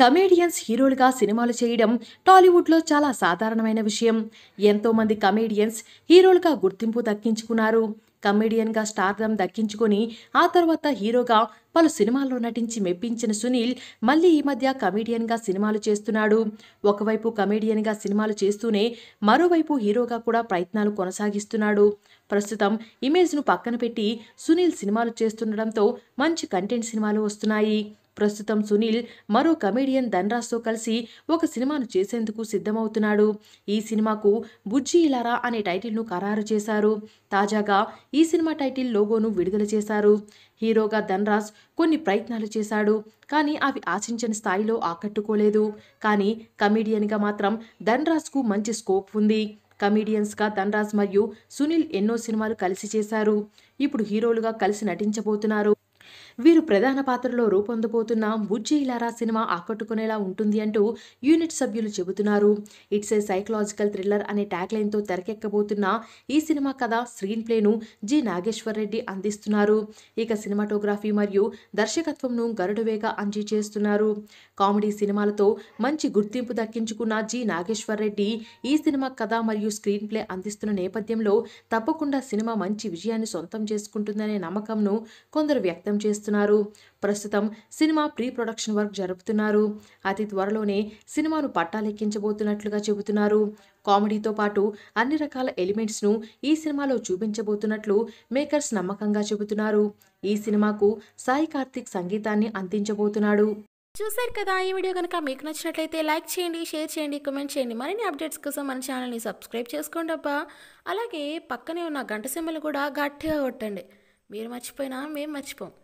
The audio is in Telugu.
కమేడియన్స్ హీరోలుగా సినిమాలు చేయడం టాలీవుడ్లో చాలా సాధారణమైన విషయం ఎంతో మంది కమేడియన్స్ హీరోలుగా గుర్తింపు దక్కించుకున్నారు కమేడియన్గా స్టార్డమ్ దక్కించుకొని ఆ తర్వాత హీరోగా పలు సినిమాల్లో నటించి మెప్పించిన సునీల్ మళ్ళీ ఈ మధ్య కమేడియన్గా సినిమాలు చేస్తున్నాడు ఒకవైపు కమేడియన్గా సినిమాలు చేస్తూనే మరోవైపు హీరోగా కూడా ప్రయత్నాలు కొనసాగిస్తున్నాడు ప్రస్తుతం ఇమేజ్ను పక్కన పెట్టి సునీల్ సినిమాలు చేస్తుండడంతో మంచి కంటెంట్ సినిమాలు వస్తున్నాయి ప్రస్తుతం సునీల్ మరో కమేడియన్ ధనరాజ్తో కలిసి ఒక సినిమాను చేసేందుకు సిద్ధమవుతున్నాడు ఈ సినిమాకు బుజ్జి ఇలారా అనే టైటిల్ను ఖరారు చేశారు తాజాగా ఈ సినిమా టైటిల్ లోగోను విడుదల చేశారు హీరోగా ధనరాజ్ కొన్ని ప్రయత్నాలు చేశాడు కానీ అవి ఆశించిన స్థాయిలో ఆకట్టుకోలేదు కానీ కమేడియన్గా మాత్రం ధనరాజ్కు మంచి స్కోప్ ఉంది కమీడియన్స్గా ధనరాజ్ మరియు సునీల్ ఎన్నో సినిమాలు కలిసి చేశారు ఇప్పుడు హీరోలుగా కలిసి నటించబోతున్నారు వీరు ప్రధాన పాత్రలో రూపొందబోతున్న బుజ్జి ఇలారా సినిమా ఆకట్టుకునేలా ఉంటుంది అంటూ యూనిట్ సభ్యులు చెబుతున్నారు ఇట్స్ ఏ సైకలాజికల్ థ్రిల్లర్ అనే ట్యాగ్ లైన్తో తెరకెక్కబోతున్న ఈ సినిమా కథ స్క్రీన్ ప్లేను జి నాగేశ్వర్ రెడ్డి అందిస్తున్నారు ఇక సినిమాటోగ్రఫీ మరియు దర్శకత్వంను గరుడవేగ అంజీ చేస్తున్నారు కామెడీ సినిమాలతో మంచి గుర్తింపు దక్కించుకున్న జి నాగేశ్వర్ రెడ్డి ఈ సినిమా కథ మరియు స్క్రీన్ ప్లే అందిస్తున్న నేపథ్యంలో తప్పకుండా సినిమా మంచి విజయాన్ని సొంతం చేసుకుంటుందనే నమ్మకంను కొందరు వ్యక్తం చేస్తున్నారు ప్రస్తుతం సినిమా ప్రీ ప్రొడక్షన్ వర్క్ జరుపుతున్నారు అతి త్వరలోనే సినిమాను పట్టాలెక్కించబోతున్నట్లుగా చెబుతున్నారు కామెడీతో పాటు అన్ని రకాల ఎలిమెంట్స్ను ఈ సినిమాలో చూపించబోతున్నట్లు మేకర్స్ నమ్మకంగా చెబుతున్నారు ఈ సినిమాకు సాయి కార్తిక్ సంగీతాన్ని అందించబోతున్నాడు చూశారు కదా ఈ వీడియో కనుక మీకు నచ్చినట్లయితే లైక్ చేయండి షేర్ చేయండి కామెంట్ చేయండి మరిన్ని అప్డేట్స్ కోసం మన ఛానల్ని సబ్స్క్రైబ్ చేసుకోండి అబ్బా అలాగే పక్కనే ఉన్న గంట సింబల్ కూడా గట్టిగా కొట్టండి మీరు మర్చిపోయినా మేము మర్చిపోం